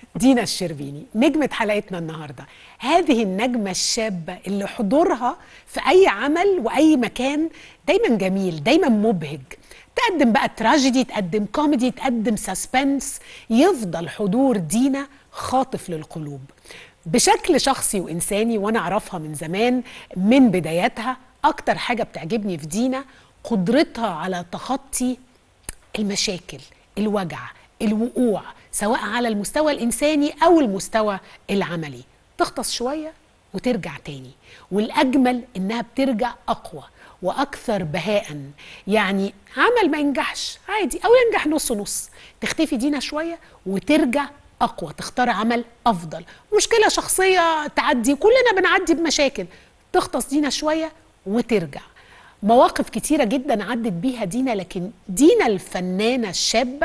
دينا الشربيني نجمة حلقتنا النهاردة هذه النجمة الشابة اللي حضورها في أي عمل وأي مكان دايما جميل دايما مبهج تقدم بقى تراجيدي تقدم كوميدي تقدم سسبنس يفضل حضور دينا خاطف للقلوب بشكل شخصي وإنساني وأنا أعرفها من زمان من بداياتها أكتر حاجة بتعجبني في دينا قدرتها على تخطي المشاكل الوجع الوقوع سواء على المستوى الإنساني أو المستوى العملي تغطس شوية وترجع تاني والأجمل إنها بترجع أقوى وأكثر بهاء يعني عمل ما ينجحش عادي أو ينجح نص نص تختفي دينا شوية وترجع أقوى تختار عمل أفضل مشكلة شخصية تعدي كلنا بنعدي بمشاكل تغطس دينا شوية وترجع مواقف كتيرة جدا عدت بيها دينا لكن دينا الفنانة الشابة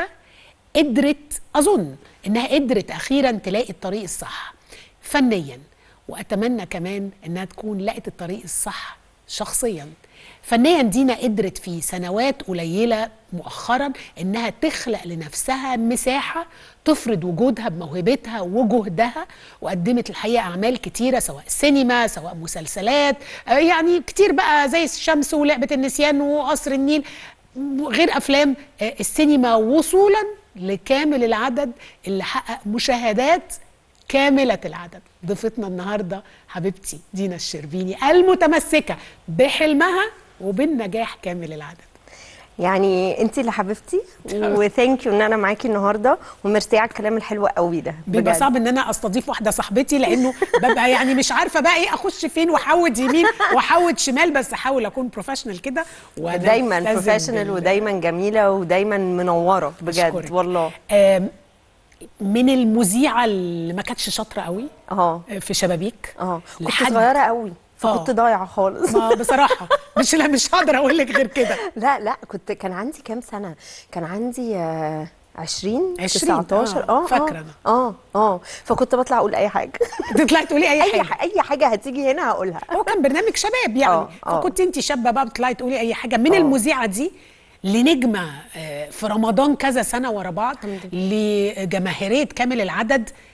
قدرت أظن إنها قدرت أخيرا تلاقي الطريق الصح فنيا وأتمنى كمان إنها تكون لقت الطريق الصح شخصيا فنيا دينا قدرت في سنوات قليلة مؤخرا إنها تخلق لنفسها مساحة تفرض وجودها بموهبتها وجهدها وقدمت الحقيقة أعمال كتيرة سواء سينما سواء مسلسلات آه يعني كتير بقى زي الشمس ولعبة النسيان وقصر النيل غير أفلام آه السينما وصولا لكامل العدد اللي حقق مشاهدات كاملة العدد ضيفتنا النهاردة حبيبتي دينا الشربيني المتمسكة بحلمها وبالنجاح كامل العدد يعني انت اللي حبيبتي وثانك يو ان انا معاكي النهارده وميرسي على الكلام الحلو قوي ده بيبقى بجد. صعب ان انا استضيف واحده صاحبتي لانه ببقى يعني مش عارفه بقى ايه اخش فين واحود يمين واحود شمال بس احاول اكون بروفيشنال كده دايما بروفيشنال ودايما جميله ودايما منوره بجد أشكرك. والله آم، من المذيعه اللي ما كانتش شاطره قوي اه في شبابيك اه كنت لحد- صغيره قوي فكنت آه. ضايعه خالص ما بصراحه مش لا مش هقدر اقول لك غير كده لا لا كنت كان عندي كام سنه كان عندي آه 20 20 19 آه، اه فاكرة اه أنا. اه اه فكنت بطلع اقول اي حاجه تطلعي تقولي اي اي حاجه ح- اي حاجه هتيجي هنا هقولها هو كان برنامج شباب يعني آه، آه. فكنت انت شابه بقى بتطلعي تقولي اي حاجه من آه. المذيعه دي لنجمه آه، في رمضان كذا سنه ورا بعض لجماهيريه كامل العدد